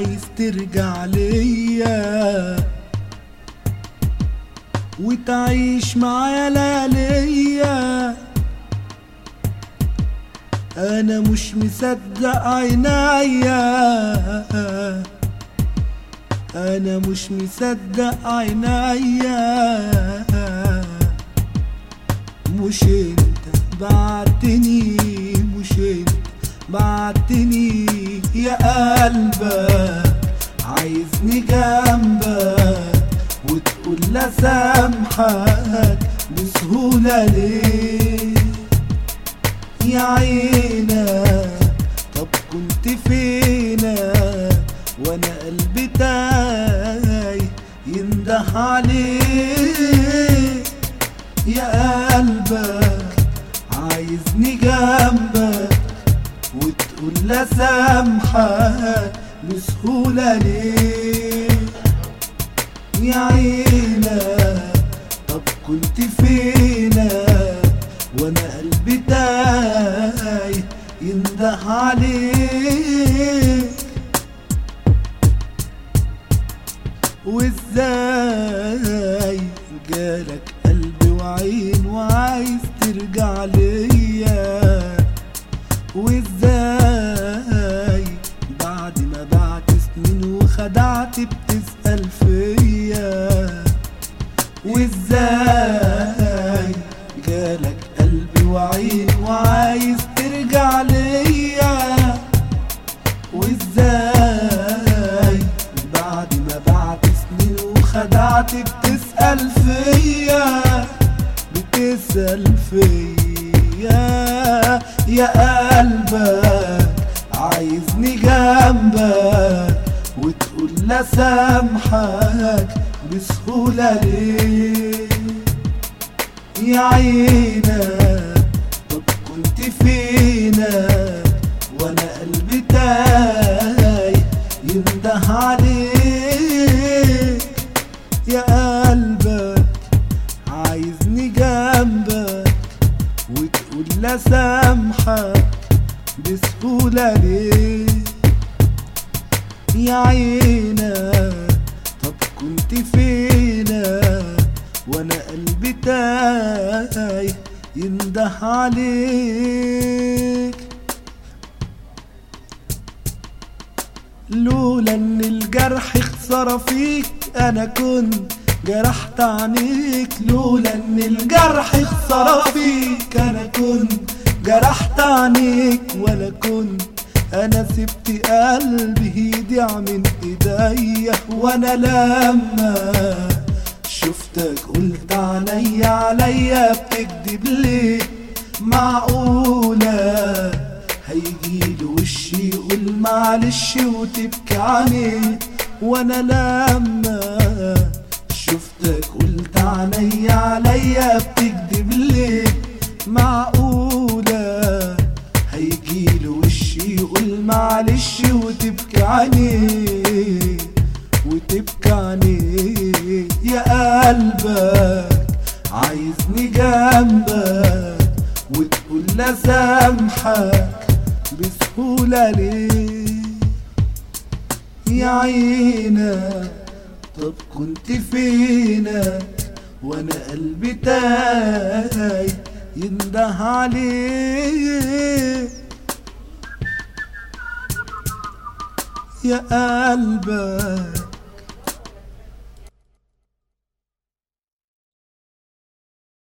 عايز ترجع ليا وتعيش معايا لياليا انا مش مصدق عينيا انا مش مصدق عينيا مش انت بعتني مش انت بعتني يا قلبك عايزني جنبك وتقول لا سامحك بسهولة ليه يا عينك طب كنت فينك وانا قلبي تايه ينده عليك يا قلبك عايزني جنبك وتقول لا سامحك بسهولة ليه يا عينك طب كنت فينك وانا قلبي تايه ينده عليك وازاي جالك قلبي وعين وعايز ترجع ليا وازاي بعد ما بعت سنين وخدعت بتسأل فيا وازاي جالك قلبي وعين وعايز ترجع ليا وازاي بعد ما بعت سنين وخدعت بتسأل فيا بتسأل فيا يا قلبك عايزني جنبك وتقول لا سامحك بسهولة ليه يا عينك طب كنت فينك وانا قلبي تايه ينده عليك يا قلبك عايزني جنبك وتقول لا سامحك بسهولة ليه يا عينك طب كنت فينك وانا قلبي تايه ينده عليك لولا ان الجرح خسارة فيك انا كنت جرحت عنيك لولا ان الجرح خسارة فيك انا كنت جرحت عنيك ولا كنت انا سبت قلبي يضيع من ايديا وانا لما شفتك قلت عينيا عليا بتكدب ليه معقولة هيجيلي وشي يقول معلش وتبكي عليه وانا لما شفتك قلت عينيا عليا بتكدب ليه معقولة هيجيلي وشي يقول معلش وتبكي عليه وتبكي عليه يا قلبك عايزني جنبك وتقول لا سامحك بسهولة ليه يا عينك طب كنت فينك وانا قلبي تايه ينده عليه يا قلبك